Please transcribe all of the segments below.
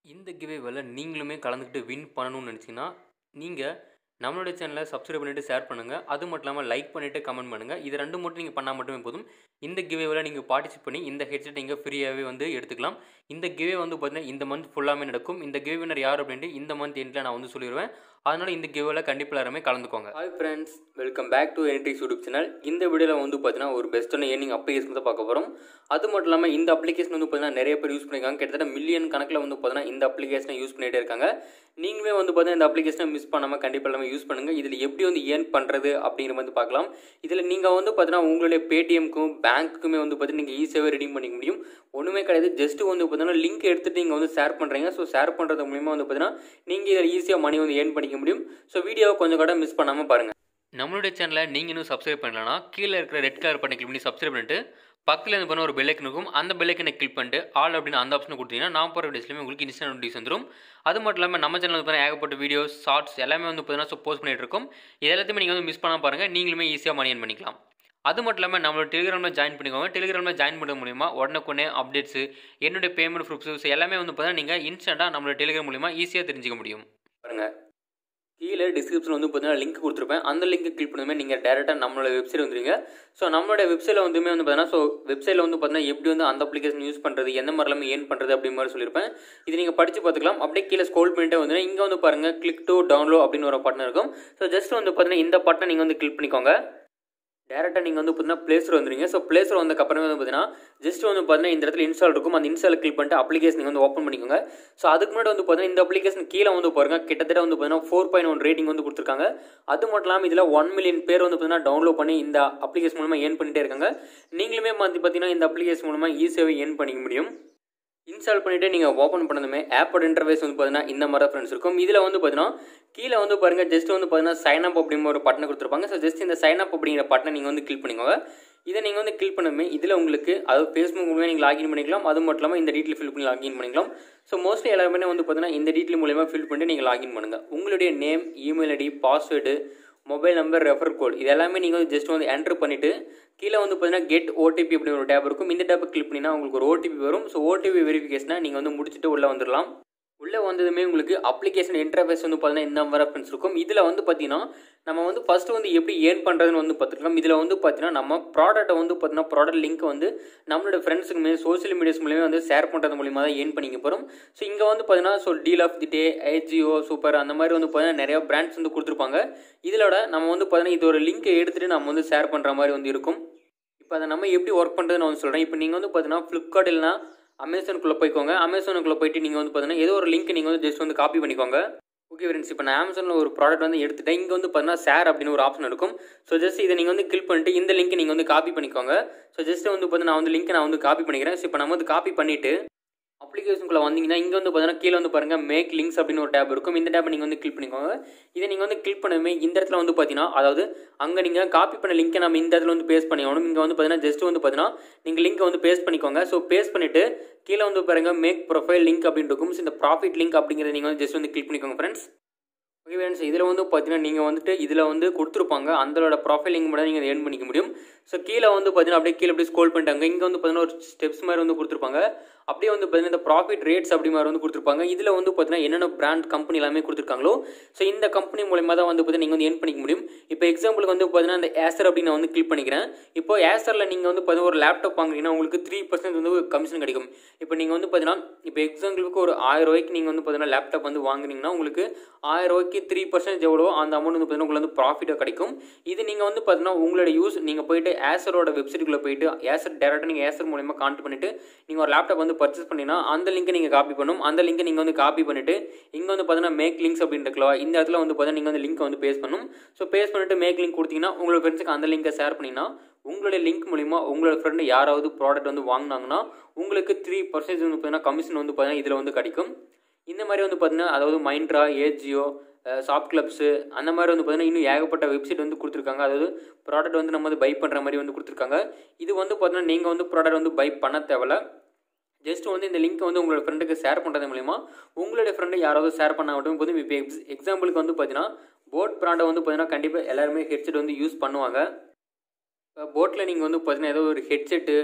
இந்த கிவேவில் நீங்களுமே கலந்துக்கிட்டு வின் பண்ணணும்னு நினச்சிங்கன்னா நீங்கள் நம்மளுடைய சேனலை சப்ஸ்கிரைப் பண்ணிவிட்டு ஷேர் பண்ணுங்கள் அது மட்டும் இல்லாமல் லைக் பண்ணிவிட்டு கமெண்ட் பண்ணுங்கள் இது ரெண்டு மட்டும் நீங்கள் பண்ணால் மட்டுமே போதும் இந்த கிவேவில் நீங்கள் பார்ட்டிசிபேட் பண்ணி இந்த ஹெட்செட் நீங்கள் ஃப்ரீயாகவே வந்து எடுத்துக்கலாம் இந்த கிவே வந்து பார்த்தீங்கன்னா இந்த மந்த் ஃபுல்லாமே நடக்கும் இந்த கிவே வினர் யார் அப்படின்ட்டு இந்த மந்த் எண்டில் நான் வந்து சொல்லிடுவேன் அதனால் இந்த கிவேவில் கண்டிப்பாக எல்லாருமே கலந்துக்கோங்க hi friends welcome back to என்ட்ரிக்ஸ் யூடியூப் சேனல் இந்த வீடியோவில் வந்து பார்த்தீங்கன்னா ஒரு பெஸ்ட்டான ஏர்னிங் அப்ளிகேஷன் தான் பார்க்க போகிறோம் அது மட்டும் இல்லாமல் இந்த அப்ளிகேஷன் வந்து பார்த்தீங்கன்னா நிறைய பேர் யூஸ் பண்ணியிருக்காங்க கிட்டத்தட்ட மில்லியன் கணக்கில் வந்து பார்த்தீங்கன்னா இந்த அப்ளிகேஷனை யூஸ் பண்ணிகிட்டே இருக்காங்க நீங்களுமே வந்து பார்த்தீங்கன்னா இந்த அப்ளிகேஷனை மிஸ் பண்ணாமல் கண்டிப்பாக எல்லாமே யூஸ் பண்ணுங்கள் இதில் எப்படி வந்து ஏர்ன் பண்ணுறது அப்படிங்கிற வந்து பார்க்கலாம் இதில் நீங்கள் வந்து பார்த்தீங்கன்னா உங்களுடைய பேடிஎம்க்கும் பேங்க்குமே வந்து பார்த்தீங்கன்னா நீங்கள் ஈஸியாகவே ரெடீம் பண்ணிக்க முடியும் ஒன்றுமே கிடையாது ஜஸ்ட் வந்து பார்த்தீங்கன்னா லிங்க் எடுத்துகிட்டு நீங்கள் வந்து ஷேர் பண்ணுறீங்க ஸோ ஷேர் பண்ணுறது மூலிமா வந்து பார்த்தீங்கன்னா நீங்கள் இதில் ஈஸியாக மணி வந்து ஏர்ன் பண்ணிக்க முடியும் ஸோ வீடியோவை கொஞ்சம் கூட மிஸ் பண்ணாமல் பாருங்கள் நம்மளுடைய சேனலை நீங்கள் இன்னும் சப்ஸ்கிரைப் பண்ணலன்னா கீழே இருக்கிற ரெட் கலர் பட்டனை கிளிக் பண்ணி சப்ஸ்கிரைப் பண்ணிட்டு பக்கத்தில் இருந்து பண்ண ஒரு பெல்லைக்கன் இருக்கும் அந்த பெல்லைக்கனை கிளிக் பண்ணிட்டு ஆல் அப்படின்னு அந்த ஆப்ஷனை கொடுத்தீங்கன்னா நான் போகிற வீடியோஸ்லையுமே உங்களுக்கு இன்ஸ்டன்ட் நோட்டிஃபிகேஷன் வந்துடும் அது மட்டும் இல்லாமல் நம்ம சேனல் வந்து ஏகப்பட்ட வீடியோஸ் ஷார்ட்ஸ் எல்லாமே வந்து பார்த்தீங்கன்னா போஸ்ட் பண்ணிட்டு இருக்கோம் இது எல்லாத்தையுமே நீங்கள் வந்து மிஸ் பண்ணாமல் பாருங்கள் நீங்களுமே ஈஸியாக மணி ஏர்ன் பண்ணிக்கலாம் அது மட்டும் இல்லாமல் நம்மளோட டெலிகிராமில் ஜாயின் பண்ணிக்கோங்க டெலிகிராமில் ஜாயின் பண்ண மூலிமா உடனுக்குடனே அப்டேட்ஸு என்னுடைய பேமெண்ட் ப்ரூஃப்ஸ் எல்லாமே வந்து பார்த்தீங்கன்னா நீங்கள் இன்ஸ்டண்ட்டாக நம்மளோட டெலிகிராம் மூலிமா ஈஸியாக தெரிஞ்சிக்க முடியும் பாருங்கள் கீழே டிஸ்கிரிப்ஷன் வந்து பார்த்தீங்கன்னா லிங்க் கொடுத்துருப்பேன் அந்த லிங்க் கிளிக் பண்ணுமே நீங்கள் டேரெக்டாக நம்மளோட வெப்சைட் வந்துருங்க ஸோ நம்மளோட வெப்சைட்டில் வந்துமே வந்து பார்த்தீங்கன்னா ஸோ வெப்சைட்டில் வந்து பார்த்தீங்கன்னா எப்படி வந்து அந்த அப்ளிகேஷன் யூஸ் பண்ணுறது எந்த மாதிரிலாமே ஏன் பண்ணுறது அப்படி மாதிரி சொல்லியிருப்பேன் இது நீங்கள் படித்து பார்த்துக்கலாம் அப்படியே கீழே ஸ்கோல் பண்ணிட்டே வந்து இங்கே வந்து பாருங்கள் கிளிக் டு டவுன்லோட் அப்படின்னு ஒரு பட்டன் இருக்கும் ஸோ ஜஸ்ட் வந்து பார்த்தீங்கன்னா இந்த பட்டன் நீங்கள் வந்து கிளிக் பண்ணிக்கோங்க டேரெக்டாக நீங்கள் வந்து பார்த்தீங்கன்னா ப்ளேஸில் வந்துருங்க ஸோ ப்ளேஸில் வந்ததுக்கு அப்புறமே வந்து பார்த்தீங்கன்னா ஜஸ்ட் வந்து பார்த்தீங்கன்னா இந்த இடத்துல இன்ஸ்டால் இருக்கும் அந்த இன்ஸ்டால் கிளிக் பண்ணிட்டு அப்ளிகேஷன் நீங்கள் வந்து ஓப்பன் பண்ணிக்கோங்க ஸோ அதுக்கு முன்னாடி வந்து பார்த்தீங்கன்னா இந்த அப்ளிகேஷன் கீழே வந்து பாருங்க கிட்டத்தட்ட வந்து பார்த்தீங்கன்னா ஃபோர் பாயிண்ட் ஒன் ரேட்டிங் வந்து கொடுத்துருக்காங்க அது மட்டும் இல்லாமல் இதில் ஒன் மில்லியன் பேர் வந்து பார்த்தீங்கன்னா டவுன்லோட் பண்ணி இந்த அப்ளிகேஷன் மூலமாக ஏர்ன் பண்ணிட்டே இருக்காங்க நீங்களுமே வந்து பார்த்தீங்கன்னா இந்த அப்ளிகேஷன் மூலமாக ஈஸியாகவே ஏர்ன் பண்ணிக்க முடியும் இன்ஸ்டால் பண்ணிவிட்டு நீங்கள் ஓப்பன் பண்ணதுமே ஆப்போட இன்டர்வேஸ் வந்து பார்த்தீங்கன்னா இந்த மாதிரி ஃப்ரெண்ட்ஸ் இருக்கும் இதில் வந்து பார்த்தீங்கன்னா கீழே வந்து பாருங்கள் ஜஸ்ட் வந்து பார்த்தீங்கன்னா சைன் அப் அப்படிங்கிற ஒரு பட்டன் கொடுத்துருப்பாங்க ஸோ ஜஸ்ட் இந்த சைன் அப் அப்படிங்கிற பட்டனை நீங்கள் வந்து கிளிக் பண்ணிக்கோங்க இதை நீங்கள் வந்து கிளிக் பண்ணுமே இதில் உங்களுக்கு அது ஃபேஸ்புக் மூலியமாக நீங்கள் லாகின் பண்ணிக்கலாம் அது மட்டும் இல்லாமல் இந்த டீட்டெயில் ஃபில் பண்ணி லாகின் பண்ணிக்கலாம் ஸோ மோஸ்ட்லி எல்லாருமே வந்து பார்த்தீங்கன்னா இந்த டீட்டெயில் மூலியமாக ஃபில் பண்ணி நீங்கள் லாகின் பண்ணுங்கள் உங்களுடைய name email ID password mobile number refer code இது எல்லாமே நீங்கள் வந்து ஜஸ்ட் வந்து என்ட்ரு பண்ணிவிட்டு கீழே வந்து பார்த்தீங்கன்னா கெட் ஓடிபி அப்படின்னு ஒரு டேப் இருக்கும் இந்த டேப்பை கிளிக் பண்ணினா உங்களுக்கு ஒரு ஓடிபி வரும் ஸோ ஓடிபி வெரிஃபிகேஷனை நீங்கள் வந்து முடிச்சுட்டு உள்ளே வந்துடலாம் உள்ளே வந்ததுமே உங்களுக்கு அப்ளிகேஷன் இன்டர்ஃபேஸ் வந்து பார்த்தீங்கன்னா இந்த மாதிரி ஃப்ரெண்ட்ஸ் இருக்கும் இதில் வந்து பார்த்தீங்கன்னா நம்ம வந்து ஃபஸ்ட்டு வந்து எப்படி ஏர்ன் பண்ணுறதுன்னு வந்து பார்த்துக்கலாம் இதில் வந்து பார்த்தீங்கன்னா நம்ம ப்ராடக்ட்டை வந்து பார்த்தீங்கன்னா ப்ராடக்ட் லிங்க் வந்து நம்மளோட ஃப்ரெண்ட்ஸுக்குமே சோஷியல் மீடியாஸ் மூலியமாக வந்து ஷேர் பண்ணுறது மூலியமாக தான் ஏர்ன் பண்ணிக்க போகிறோம் ஸோ இங்கே வந்து பார்த்தீங்கன்னா so deal of the day IGO super அந்த மாதிரி வந்து பார்த்தீங்கன்னா நிறைய பிராண்ட்ஸ் வந்து கொடுத்துருப்பாங்க இதிலோட நம்ம வந்து பார்த்தீங்கன்னா இது ஒரு லிங்க்கை எடுத்துகிட்டு நம்ம வந்து ஷேர் பண்ணுற மாதிரி வந்து இருக்கும் இப்போ அதை நம்ம எப்படி ஒர்க் பண்ணுறதுன்னு வந்து சொல்கிறேன் இப்போ நீங்கள் வந்து பார்த்தீங்கன்னா ஃப்ளிப்கார்ட் இல்லைனா அமேசானுக்குள்ளே போய்க்கோங்க அமேசானுக்குள்ளே போயிட்டு நீங்கள் வந்து பார்த்தீங்கன்னா ஏதோ ஒரு லிங்க் நீங்கள் வந்து ஜஸ்ட் வந்து காப்பி பண்ணிக்கோங்க ஓகே ஃப்ரெண்ட்ஸ் இப்போ நான் அமேசானில் ஒரு ப்ராடக்ட் வந்து எடுத்துட்டேன் இங்கே வந்து பார்த்தீங்கன்னா ஷேர் அப்படின்னு ஒரு ஆப்ஷன் இருக்கும் ஸோ ஜஸ்ட் இதை நீங்கள் வந்து கிளிக் பண்ணிட்டு இந்த லிங்க் நீங்கள் வந்து காப்பி பண்ணிக்கோங்க ஸோ ஜஸ்ட் வந்து பார்த்தீங்கன்னா நான் வந்து லிங்க் நான் வந்து காப்பி பண்ணிக்கிறேன் ஸோ இப்போ நம்ம வந்து காப்பி பண்ணிவிட்டு அப்ளிகேஷனுக்குள்ளே வந்தீங்கன்னா இங்கே வந்து பார்த்தீங்கன்னா கீழே வந்து பாருங்கள் மேக் லிங்க்ஸ் அப்படின்னு ஒரு டேப் இருக்கும் இந்த டேப்பை நீங்கள் வந்து கிளிக் பண்ணிக்கோங்க இதை நீங்கள் வந்து கிளிக் பண்ணவே இந்த இடத்துல வந்து பார்த்தீங்கன்னா அதாவது அங்கே நீங்கள் காப்பி பண்ண லிங்க்கை நம்ம இந்த இடத்துல வந்து பேஸ்ட் பண்ணிக்கணும் இங்கே வந்து பார்த்தீங்கன்னா ஜஸ்ட் வந்து பார்த்தீங்கன்னா நீங்கள் லிங்க்கை வந்து பேஸ்ட் பண்ணிக்கோங்க ஸோ பேஸ்ட் பண்ணிவிட்டு கீழே வந்து பாருங்கள் மேக் ப்ரொஃபைல் லிங்க் அப்படின்னு இருக்கும் ஸோ இந்த ப்ராஃபிட் லிங்க் அப்படிங்கிறத நீங்கள் வந்து ஜஸ்ட் வந்து கிளிக் பண்ணிக்கோங்க ஃப்ரெண்ட்ஸ் ஓகே ஃப்ரெண்ட்ஸ் இதில் வந்து பார்த்தீங்கன்னா நீங்கள் வந்துட்டு இதில் வந்து கொடுத்துருப்பாங்க அந்தளோட ப்ரொஃபைல் லிங்க் மட்டும் நீங்கள் ஏர்ன் பண்ணிக்க முடியும் ஸோ கீழே வந்து பார்த்தீங்கன்னா அப்படியே கீழே அப்படியே ஸ்கோல் பண்ணிட்டாங்க இங்கே வந்து பார்த்தீங்கன்னா ஒரு ஸ்டெப்ஸ் மாதிரி வந்து கொடுத்துருப்பாங்க அப்படியே வந்து பார்த்தீங்கன்னா இந்த ப்ராஃபிட் ரேட்ஸ் அப்படி மாதிரி வந்து கொடுத்துருப்பாங்க இதில் வந்து பார்த்தீங்கன்னா என்னென்ன பிராண்ட் கம்பெனி எல்லாமே கொடுத்துருக்காங்களோ ஸோ இந்த கம்பெனி மூலமாக தான் வந்து பார்த்தீங்கன்னா நீங்கள் வந்து ஏர்ன் பண்ணிக்க முடியும் இப்போ எக்ஸாம்பிளுக்கு வந்து பார்த்தீங்கன்னா இந்த ஏசர் அப்படின்னு நான் வந்து கிளிக் பண்ணிக்கிறேன் இப்போ ஏசரில் நீங்கள் வந்து பார்த்தீங்கன்னா ஒரு லேப்டாப் வாங்குறீங்கன்னா உங்களுக்கு த்ரீ பர்சன்ட் வந்து கமிஷன் கிடைக்கும் இப்போ நீங்கள் வந்து பார்த்தீங்கன்னா இப்போ எக்ஸாம்பிளுக்கு ஒரு ஆயிரம் ரூபாய்க்கு நீங்கள் வந்து பார்த்தீங்கன்னா லேப்டாப் வந்து வாங்குறீங்கன்னா உங்களுக்கு ஆயிரம் ரூபாய்க்கு த்ரீ பர்சன்ட் எவ்வளோ அந்த அமௌண்ட் வந்து பார்த்தீங்கன்னா உங்களுக்கு வந்து ப்ராஃபிட்டாக கிடைக்கும் இது நீங்கள் வந்து பார்த்தீங்கன்னா உங்களோட யூஸ் நீங்கள் போயிட்டு ஏசரோட வெப்சைட்டுக்குள்ளே போயிட்டு ஏசர் டேரெக்டாக நீங்கள் ஏசர் மூலயமா கான்ட் பண்ணிவிட்டு நீங்கள் ஒரு லேப்டாப் வந்து பர்ச்சேஸ் பண்ணிங்கன்னா அந்த லிங்க்கை நீங்கள் காப்பி பண்ணும் அந்த லிங்க்கை நீங்கள் வந்து காப்பி பண்ணிவிட்டு இங்கே வந்து பார்த்தீங்கன்னா மேக் லிங்க்ஸ் அப்படின்னு இருக்கலாம் இந்த இடத்துல வந்து பார்த்தீங்கன்னா நீங்கள் வந்து லிங்க்கை வந்து பேஸ்ட் பண்ணும் ஸோ பேஸ்ட் பண்ணிட்டு மேக் லிங்க் கொடுத்தீங்கன்னா உங்களோட ஃப்ரெண்ட்ஸுக்கு அந்த லிங்கை ஷேர் பண்ணிங்கன்னா உங்களுடைய லிங்க் மூலிமா உங்களோட ஃப்ரெண்டு யாராவது ப்ராடக்ட் வந்து வாங்கினாங்கன்னா உங்களுக்கு த்ரீ பர்சன்டேஜ் வந்து பார்த்தீங்கன்னா கமிஷன் வந்து பார்த்தீங்கன்னா இதில் வந்து கிடைக்கும் இந்த மாதிரி வந்து பார்த்தீங்கன்னா அதாவது மைண்ட்ரா ஏஜியோ சாஃப்ட் கிளப்ஸு அந்த மாதிரி வந்து பார்த்தீங்கன்னா இன்னும் ஏகப்பட்ட வெப்சைட் வந்து கொடுத்துருக்காங்க அதாவது ப்ராடக்ட் வந்து நம்ம வந்து பை பண்ணுற மாதிரி வந்து கொடுத்துருக்காங்க இது வந்து பார்த்தீங்கன்னா நீங்கள் வந்து ப்ராடக்ட் வந்து பை பண்ண தேவையில்ல ஜஸ்ட் வந்து இந்த லிங்க்கை வந்து உங்களோட ஃப்ரெண்டுக்கு ஷேர் பண்ணுறது மூலிமா உங்களுடைய ஃப்ரெண்டு யாராவது ஷேர் பண்ண மட்டும் போதும் இப்போ எக்ஸ் எக்ஸாம்பிளுக்கு வந்து பார்த்தீங்கன்னா போட் ப்ராண்டை வந்து பார்த்தீங்கன்னா கண்டிப்பாக எல்லாருமே ஹெட்செட் வந்து யூஸ் பண்ணுவாங்க இப்போ போட்டில் நீங்கள் வந்து பார்த்தீங்கன்னா ஏதோ ஒரு ஹெட்செட்டு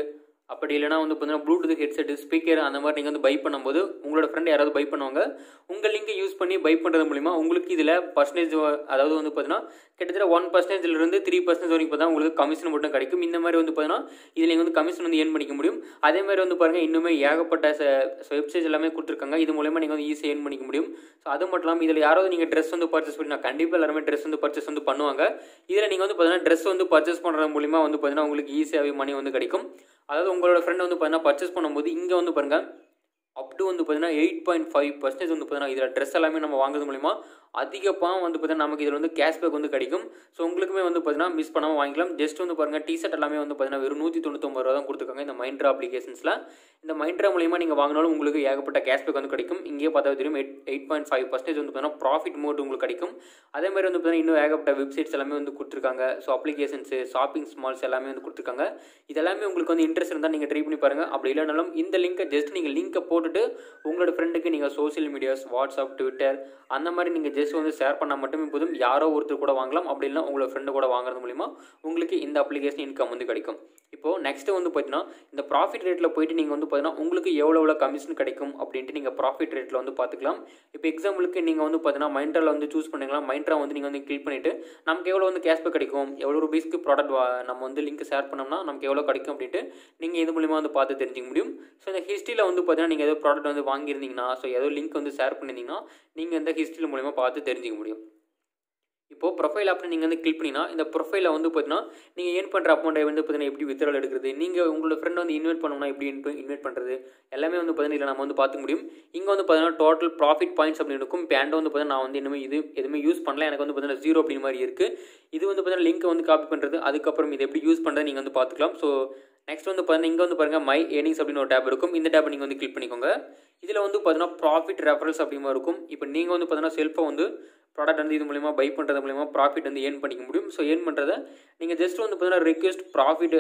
அப்படி இல்லைனா வந்து பார்த்தீங்கன்னா ப்ளூடூத் ஹெட்செட் ஸ்பீக்கர் அந்த மாதிரி நீங்கள் வந்து பை பண்ணும்போது உங்களோட ஃப்ரெண்ட் யாராவது பை பண்ணுவாங்க உங்கள் லிங்கை யூஸ் பண்ணி பை பண்ணுறது மூலிமா உங்களுக்கு இதில் பர்சன்டேஜ் அதாவது வந்து பார்த்தீங்கன்னா கிட்டத்தட்ட ஒன் பர்சன்டேஜ்லேருந்து த்ரீ பர்சன்டேஜ் வரைக்கும் பார்த்தா உங்களுக்கு கமிஷன் மட்டும் கிடைக்கும் இந்த மாதிரி வந்து பார்த்தீங்கன்னா இதில் நீங்கள் வந்து கமிஷன் வந்து ஏர்ன் பண்ணிக்க முடியும் அதே மாதிரி வந்து பாருங்கள் இன்னுமே ஏகப்பட்ட வெப்சைட் எல்லாமே கொடுத்துருக்காங்க இது மூலயமா நீங்கள் வந்து ஈஸியாக ஏர்ன் பண்ணிக்க முடியும் ஸோ அது மட்டும் இல்லாமல் இதில் யாராவது நீங்கள் ட்ரெஸ் வந்து பர்ச்சேஸ் பண்ணி கண்டிப்பாக எல்லாருமே ட்ரெஸ் வந்து பர்ச்சேஸ் வந்து பண்ணுவாங்க இதில் நீங்கள் வந்து பார்த்தீங்கன்னா ட்ரெஸ் வந்து பர்ச்சேஸ் பண்ணுறது மூலிமா வந்து பார்த்தீங்கன்னா உங்களுக்கு ஈஸியாகவே மணி வந்து கிடைக்கும் அதாவது உங்களோட ஃப்ரெண்ட் வந்து பார்த்தீங்கன்னா பர்ச்சேஸ் பண்ணும்போது இங்கே வந்து பாருங்கள் அப் டு வந்து பார்த்தீங்கன்னா எயிட் பாயிண்ட் ஃபைவ் பர்சன்டேஜ் வந்து பார்த்தீங்கன்னா இதில் ட்ரெஸ் எல்லாமே நம்ம வாங்குறது மூலிமா அதிக பணம் வந்து பார்த்தீங்கன்னா நமக்கு இதில் வந்து கேஷ்பேக் வந்து கிடைக்கும் ஸோ உங்களுக்குமே வந்து பார்த்தீங்கன்னா மிஸ் பண்ணாமல் வாங்கிக்கலாம் ஜஸ்ட் வந்து பாருங்கள் டிஷர்ட் எல்லாமே வந்து பார்த்தீங்கன்னா வெறும் நூற்றி தொண்ணூத்தொம்பது ரூபா தான் கொடுத்துருக்காங்க இந்த மைண்ட்ரா அப்ளிகேஷன்ஸில் இந்த மைண்ட்ரா மூலிமா நீங்கள் வாங்கினாலும் உங்களுக்கு ஏகப்பட்ட கேஷ்பேக் வந்து கிடைக்கும் இங்கேயே பார்த்தா தெரியும் eight eight point five percentage வந்து பார்த்தீங்கன்னா ப்ராஃபிட் மோட் உங்களுக்கு கிடைக்கும் அதே மாதிரி வந்து பார்த்தீங்கன்னா இன்னும் ஏகப்பட்ட வெப்சைட்ஸ் எல்லாமே வந்து கொடுத்துருக்காங்க ஸோ அப்ளிகேஷன்ஸு ஷாப்பிங் மால்ஸ் எல்லாமே வந்து கொடுத்துருக்காங்க இதெல்லாமே உங்களுக்கு வந்து இன்ட்ரெஸ்ட் இருந்தால் நீங்கள் ட்ரை பண்ணி பாருங்கள் அப்படி இல்லைனாலும் இந்த லிங்கை ஜஸ்ட் நீங்கள் லிங்கை போட்டுட்டு உங்களோட ஃப்ரெண்டுக்கு நீங்கள் சோஷியல் மீடியாஸ் வாட்ஸ்அப் ட்விட்டர் அந்த மாதிரி நீங்கள் ஜஸ்ட் வந்து ஷேர் பண்ணால் மட்டுமே போதும் யாரோ ஒருத்தர் கூட வாங்கலாம் அப்படி இல்லைனா உங்களோட ஃப்ரெண்டு கூட வாங்குறது மூலிமா உங்களுக்கு இந்த அப்ளிகேஷன் இன்கம் வந்து கிடைக்கும் இப்போது நெக்ஸ்ட்டு வந்து பார்த்தீங்கன்னா இந்த ப்ராஃபிட் ரேட்டில் போயிட்டு நீங்கள் வந்து பார்த்தீங்கன்னா உங்களுக்கு எவ்வளோ எவ்வளோ கமிஷன் கிடைக்கும் அப்படின்ட்டு நீங்கள் ப்ராஃபிட் ரேட்டில் வந்து பார்த்துக்கலாம் இப்போ எக்ஸாம்பிளுக்கு நீங்கள் வந்து பார்த்தீங்கன்னா மைண்ட்ராவில் வந்து சூஸ் பண்ணிக்கலாம் மைண்ட்ரா வந்து நீங்கள் வந்து கிளிக் பண்ணிவிட்டு நமக்கு எவ்வளோ வந்து கேஷ்பேக் கிடைக்கும் எவ்வளோ ருபீஸ்க்கு ப்ராடக்ட் நம்ம வந்து லிங்க் ஷேர் பண்ணோம்னா நமக்கு எவ்வளோ கிடைக்கும் அப்படின்ட்டு நீங்கள் இது மூலிமா வந்து பார்த்து தெரிஞ்சுக்க முடியும் ஸோ இந்த ஹிஸ்ட்ரியில் வந்து பார்த்தீங்கன்னா நீங்கள் ஏதோ ப்ராடக்ட் வந்து வாங்கியிருந்தீங்கன்னா ஸோ ஏதோ லிங்க் வந்து ஷேர் பண்ணியிருந்தீங்கன்னா நீங்கள் இந்த ஹிஸ்ட்ரியில் மூலிமா பார்த்து தெரிஞ்சுக்க முடியும் இப்போது ப்ரொஃபைல் ஆப்னு நீங்கள் வந்து கிளிக் பண்ணிங்கன்னா இந்த ப்ரொஃபைலில் வந்து பார்த்தீங்கன்னா நீங்கள் ஏர்ன் பண்ணுற அமௌண்ட்டை வந்து பார்த்தீங்கன்னா எப்படி வித்ட்ரால் எடுக்கிறது நீங்கள் உங்களோட ஃப்ரெண்ட் வந்து இன்வைட் பண்ணணும்னா எப்படி இன்வைட் பண்ணுறது எல்லாமே வந்து பார்த்தீங்கன்னா இதில் நம்ம வந்து பார்த்துக்க முடியும் இங்கே வந்து பார்த்தீங்கன்னா டோட்டல் ப்ராஃபிட் பாயிண்ட்ஸ் அப்படின்னு இருக்கும் பேண்ட் வந்து பார்த்தீங்கன்னா நான் வந்து இனிமேல் இது எதுவுமே யூஸ் பண்ணல எனக்கு வந்து பார்த்தீங்கன்னா ஜீரோ அப்படிங்கிற மாதிரி இருக்குது இது வந்து பார்த்தீங்கன்னா லிங்க்கை வந்து காப்பி பண்ணுறது அதுக்கப்புறம் இது எப்படி யூஸ் பண்ணுறது நீங்கள் வந்து பார்த்துக்கலாம் ஸோ நெக்ஸ்ட் வந்து பார்த்தீங்கன்னா இங்கே வந்து பாருங்கள் மை ஏர்னிங்ஸ் அப்படின்னு ஒரு டேப் இருக்கும் இந்த டேப்பை நீங்கள் வந்து கிளிக் பண்ணிக்கோங்க இதில் வந்து பார்த்தீங்கன்னா ப்ராஃபிட் ரெஃபரன்ஸ் அப்படிமா இருக்கும் இப்போ நீங்கள் வந்து பார்த்தீங்கன்னா செல்ஃபை வந்து ப்ராடக்ட் வந்து இது மூலிமா பை பண்ணுறது மூலிமா ப்ராஃபிட் வந்து ஏர்ன் பண்ணிக்க முடியும் ஸோ ஏர்ன் பண்ணுறதை நீங்கள் ஜஸ்ட் வந்து பார்த்தீங்கன்னா ரெக்வஸ்ட் ப்ராஃபிட்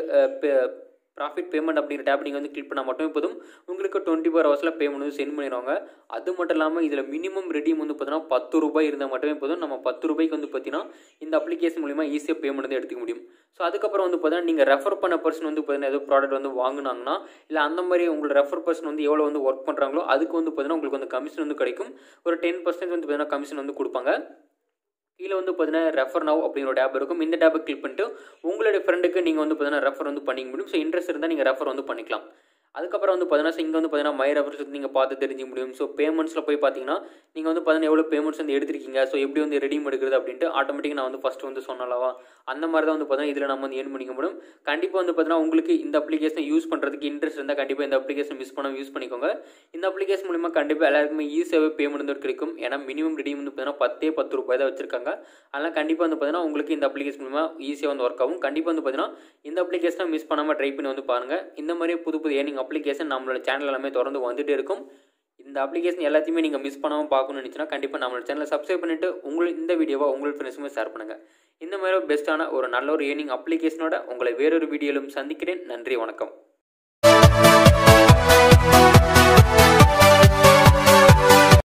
ப்ராஃபிட் பேமெண்ட் அப்படிங்கிற டேப் நீங்கள் வந்து கிளிக் பண்ணால் மட்டுமே போதும் உங்களுக்கு டுவெண்ட்டி ஃபோர் ஹவர்ஸில் பேமெண்ட் வந்து சென்ட் பண்ணிடுவாங்க அது மட்டும் இல்லாமல் இதில் மினிமம் ரெடீம் வந்து பார்த்தீங்கன்னா பத்து ரூபாய் இருந்தால் மட்டுமே போதும் நம்ம பத்து ரூபாய்க்கு வந்து பார்த்தீங்கன்னா இந்த அப்ளிகேஷன் மூலிமா ஈஸியாக பேமெண்ட் வந்து எடுத்துக்க முடியும் ஸோ அதுக்கப்புறம் வந்து பார்த்தீங்கன்னா நீங்கள் ரெஃபர் பண்ண பர்சன் வந்து பார்த்தீங்கன்னா ஏதோ ப்ராடக்ட் வந்து வாங்கினாங்கன்னா இல்லை அந்த மாதிரி உங்களோட ரெஃபர் பர்சன் வந்து எவ்வளோ வந்து ஒர்க் பண்ணுறாங்களோ அதுக்கு வந்து பார்த்தீங்கன்னா உங்களுக்கு வந்து கமிஷன் வந்து கிடைக்கும் ஒரு டென் பர்சன்ட் வந்து பார்த்தீங்கன்னா கமிஷன் வந்து கொடுப்பாங்க கீழே வந்து பார்த்தீங்கன்னா ரெஃபர் நவ் அப்படிங்கிற ஒரு டேப் இருக்கும் இந்த டேப்பை கிளிக் பண்ணிட்டு உங்களுடைய ஃப்ரெண்டுக்கு நீங்கள் வந்து பார்த்தீங்கன்னா ரெஃபர் வந்து பண்ணிக்க முடியும் ஸோ இன்ட்ரெஸ்ட் இருந்தால் நீங்கள் ரெஃபர் வந்து பண்ணிக்கலாம் அதுக்கப்புறம் வந்து பார்த்தீங்கன்னா இங்கே வந்து பார்த்தீங்கன்னா மை ரெஃபரன்ஸ் வந்து நீங்கள் பார்த்து தெரிஞ்சிக்க முடியும் ஸோ பேமெண்ட்ஸில் போய் பார்த்தீங்கன்னா நீங்கள் வந்து பார்த்தீங்கன்னா எவ்வளோ பேமெண்ட்ஸ் வந்து எடுத்திருக்கீங்க ஸோ எப்படி வந்து ரெடீம் எடுக்கிறது அப்படின்ட்டு ஆட்டோமேட்டிக்காக நான் வந்து ஃபஸ்ட்டு வந்து சொன்னலவா அந்த மாதிரி தான் வந்து பார்த்தீங்கன்னா இதில் நம்ம வந்து ஏர்ன் பண்ணிக்க முடியும் கண்டிப்பாக வந்து பார்த்தீங்கன்னா உங்களுக்கு இந்த அப்ளிகேஷன் யூஸ் பண்ணுறதுக்கு இன்ட்ரெஸ்ட் இருந்தால் கண்டிப்பாக இந்த அப்ளிகேஷன் மிஸ் பண்ண யூஸ் பண்ணிக்கோங்க இந்த அப்ளிகேஷன் மூலிமா கண்டிப்பாக எல்லாருக்குமே ஈஸியாகவே பேமெண்ட் வந்து கிடைக்கும் ஏன்னா மினிமம் ரெடீம் வந்து பார்த்தீங்கன்னா பத்தே பத்து ரூபாய் தான் வச்சிருக்காங்க அதனால் கண்டிப்பாக வந்து பார்த்தீங்கன்னா உங்களுக்கு இந்த அப்ளிகேஷன் மூலிமா ஈஸியாக வந்து ஒர்க் ஆகும் கண்டிப்பாக வந்து பார்த்தீங்கன்னா இந்த அப்ளிகேஷனை மிஸ் பண்ணாமல் ட்ரை பண்ணி வந்து பாருங்கள் இந்த மாதிரி புது புது ஏர்னிங் அப்ளிகேஷன் நம்மளோட சேனல் எல்லாமே தொடர்ந்து வந்துகிட்டே இருக்கும் இந்த அப்ளிகேஷன் எல்லாத்தையுமே நீங்கள் மிஸ் பண்ணாமல் பார்க்கணும்னு நினச்சினா கண்டிப்பாக நம்மளோட சேனலை சப்ஸ்கிரைப் பண்ணிவிட்டு உங்களுக்கு இந்த வீடியோவை உங்கள் ஃப்ரெண்ட்ஸுமே ஷேர் பண்ணுங்கள் இந்த மாதிரி பெஸ்ட்டான ஒரு நல்ல ஒரு ஏர்னிங் அப்ளிகேஷனோட உங்களை வேறொரு வீடியோவிலும் சந்திக்கிறேன் நன்றி வணக்கம்